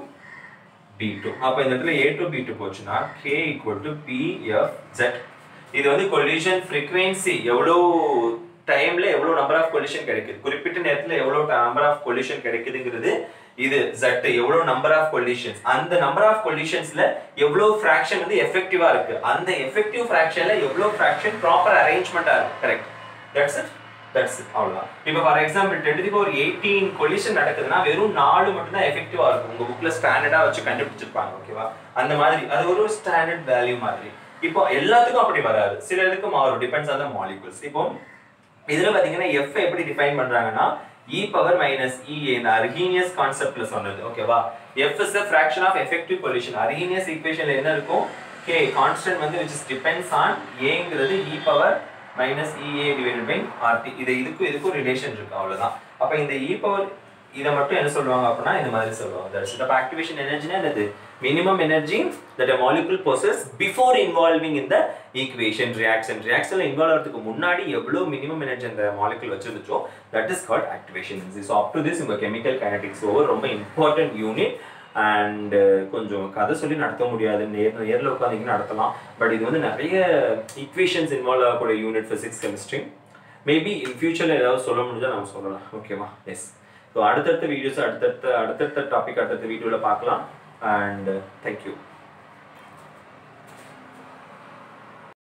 பி டூ அப்போ இந்த இடத்துல ஏ டூ பி டூ போச்சுன்னா K equal to P F Z இது வந்து கொலிஷன் ஃப்ரீக்வன்சி எவ்வளோ டைம்ல எவ்வளோ நம்பர் ஆஃப் கொலிஷன் கிடைக்குது குறிப்பிட்ட நேரத்தில் எவ்வளோ நம்பர் ஆஃப் கொலிஷன் கிடைக்குதுங்கிறது இது ஜட் எவ்வளோ நம்பர் ஆஃப் கொலிஷன்ஸ் அந்த நம்பர் ஆஃப் கொலிஷன்ஸ்ல எவ்வளோ ஃப்ராக்ஷன் வந்து எஃபெக்டிவா இருக்கு அந்த எஃபெக்டிவ் ஃப்ராக்ஷன்ல எவ்வளோ ஃப்ராக்ஷன் ப்ராப்பர் அரேஞ்ச்மெண்டா இருக்கு correct that's it that's it அவ்வளோதான் இப்போ ஃபார் எக்ஸாம்பிள் டென் ஒரு எயிட்டீன் கொலிஷன் நடக்குதுன்னா வெறும் நாலு மட்டும் தான் எஃபெக்டிவா இருக்கும் உங்க புக்ல ஸ்டாண்டர்டா வச்சு கண்டுபிடிச்சிருப்பாங்க ஓகேவா அந்த மாதிரி அது ஒரு ஸ்டாண்டர்ட் வேல்யூ மாதிரி இப்போ எல்லாத்துக்கும் அப்படி வராது சில இதுக்கு மாறும் டிபெண்ட்ஸ் ஆன் த மாலிகுல்ஸ் இப்போ இதுல பாத்தீங்கன்னா எஃப் எப்படி டிஃபைன் பண்றாங்கன்னா இ பவர் மைனஸ் இஏ இந்த அர்ஹீனியஸ் கான்செப்ட்ல சொன்னது ஓகேவா F is a fraction of effective pollution Arrhenius ஈக்குவேஷன்ல என்ன இருக்கும் கே கான்ஸ்டன்ட் வந்து which is depends on ஏங்கிறது E power minus EA divided by RT இது இதுக்கும் இதுக்கும் ரிலேஷன் இருக்கு அவ்வளவுதான் அப்ப இந்த இ பவர் இதை மட்டும் என்ன சொல்லுவாங்க அப்படின்னா இந்த மாதிரி சொல்லுவாங்க தட்ஸ் இட் ஆக்டிவேஷன் எனர்ஜினா என்னது minimum energy that a molecule possess before involving in the equation reaction ரியாக்ஷன்ல இன்வால்வ் ஆகிறதுக்கு முன்னாடி எவ்வளவு மினிமம் எனர்ஜி அந்த மாலிகுல் வச்சிருந்துச்சோ that is called activation energy so up to this உங்க கெமிக்கல் கைனடிக்ஸ் ஓவர் ரொம்ப இம்பார்ட்டன்ட் யூனிட் அண்ட் கொஞ்சம் கதை சொல்லி நடத்த முடியாது நேர் நேரில் உட்காந்து நடத்தலாம் பட் இது வந்து நிறைய ஈக்குவேஷன்ஸ் இன்வால்வ் ஆகக்கூடிய unit physics chemistry maybe in ஃபியூச்சரில் ஏதாவது சொல்ல முடிஞ்சால் நம்ம சொல்லலாம் ஓகேவா எஸ் ஸோ அடுத்தடுத்த வீடியோஸ் அடுத்தடுத்த அடுத்தடுத்த டாபிக் அடுத்தடுத்த வீடியோவில் பார்க்கலாம் அண்ட் தேங்க்யூ